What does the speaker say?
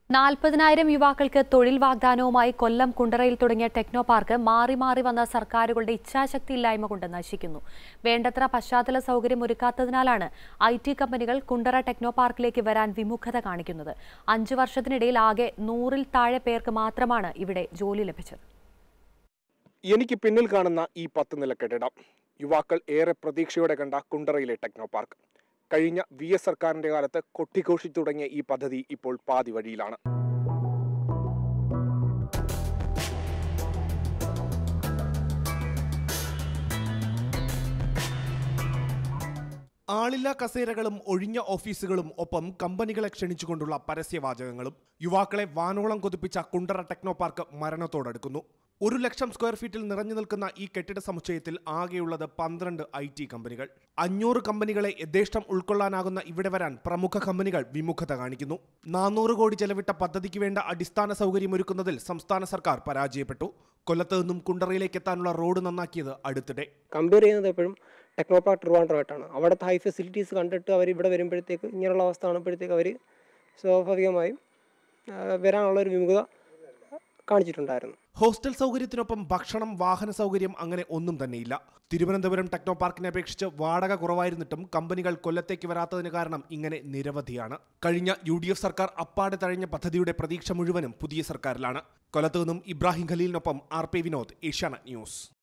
നാൽപ്പതിനായിരം യുവാക്കൾക്ക് തൊഴിൽ വാഗ്ദാനവുമായി കൊല്ലം കുണ്ടറയിൽ തുടങ്ങിയ ടെക്നോ പാർക്ക് മാറി മാറി വന്ന സർക്കാരുകളുടെ ഇച്ഛാശക്തി ഇല്ലായ്മ കൊണ്ട് നശിക്കുന്നു വേണ്ടത്ര പശ്ചാത്തല സൗകര്യം ഒരുക്കാത്തതിനാലാണ് ഐ ടി കമ്പനികൾ കുണ്ടറ ടെക്നോ പാർക്കിലേക്ക് വരാൻ വിമുഖത കാണിക്കുന്നത് അഞ്ചു വർഷത്തിനിടയിൽ ആകെ നൂറിൽ താഴെ പേർക്ക് മാത്രമാണ് ഇവിടെ ജോലി ലഭിച്ചത് എനിക്ക് പിന്നിൽ കാണുന്ന ഈ പത്ത് നില കെട്ടിടം യുവാക്കൾ ഏറെ പ്രതീക്ഷയോടെ കണ്ട കുണ്ടറയിലെ ടെക്നോ പാർക്ക് കഴിഞ്ഞ വി എസ് സർക്കാരിന്റെ കാലത്ത് കൊട്ടിഘോഷിച്ചു തുടങ്ങിയ ഈ പദ്ധതി ഇപ്പോൾ പാതി വഴിയിലാണ് ആളില്ലാ കസേരകളും ഒഴിഞ്ഞ ഓഫീസുകളും ഒപ്പം കമ്പനികളെ ക്ഷണിച്ചുകൊണ്ടുള്ള പരസ്യവാചകങ്ങളും യുവാക്കളെ വാനോളം കൊതിപ്പിച്ച കുണ്ടറ ടെക്നോ പാർക്ക് മരണത്തോടടുക്കുന്നു ഒരു ലക്ഷം സ്ക്വയർ ഫീറ്റിൽ നിറഞ്ഞു നിൽക്കുന്ന ഈ കെട്ടിട സമുച്ചയത്തിൽ ആകെയുള്ളത് പന്ത്രണ്ട് ഐ ടി കമ്പനികൾ അഞ്ഞൂറ് കമ്പനികളെ യഥേഷ്ടം ഉൾക്കൊള്ളാനാകുന്ന ഇവിടെ വരാൻ പ്രമുഖ കമ്പനികൾ വിമുഖത കാണിക്കുന്നു നാനൂറ് കോടി ചെലവിട്ട പദ്ധതിക്ക് വേണ്ട അടിസ്ഥാന സൗകര്യമൊരുക്കുന്നതിൽ സംസ്ഥാന സർക്കാർ പരാജയപ്പെട്ടു കൊല്ലത്ത് നിന്നും കുണ്ടറയിലേക്ക് എത്താനുള്ള റോഡ് നന്നാക്കിയത് അടുത്തിടെ കമ്പയർ ചെയ്യുന്നത് എപ്പോഴും ടെക്നോ പാർക്ക് ട്രിവാൻഡ്രമായിട്ടാണ് അവിടുത്തെ ഹൈ ഫെസിലിറ്റീസ് കണ്ടിട്ട് അവർ ഇവിടെ വരുമ്പോഴത്തേക്ക് ഇങ്ങനെയുള്ള അവസ്ഥ കാണുമ്പോഴത്തേക്ക് അവർ സ്വാഭാവികമായും ആ, വരാനുള്ള ഒരു വിമുഖത കാണിച്ചിട്ടുണ്ടായിരുന്നു ഹോസ്റ്റൽ സൗകര്യത്തിനൊപ്പം ഭക്ഷണം വാഹന സൗകര്യം അങ്ങനെ ഒന്നും തന്നെയില്ല തിരുവനന്തപുരം ടെക്നോ പാർക്കിനെ അപേക്ഷിച്ച് വാടക കുറവായിരുന്നിട്ടും കമ്പനികൾ കൊല്ലത്തേക്ക് വരാത്തതിന് കാരണം ഇങ്ങനെ നിരവധിയാണ് കഴിഞ്ഞ യു ഡി എഫ് സർക്കാർ അപ്പാടെ തഴഞ്ഞ പദ്ധതിയുടെ പ്രതീക്ഷ മുഴുവനും പുതിയ സർക്കാരിലാണ് കൊല്ലത്ത് നിന്നും ഇബ്രാഹിം ഖലീലിനൊപ്പം R P Vinod Asianet news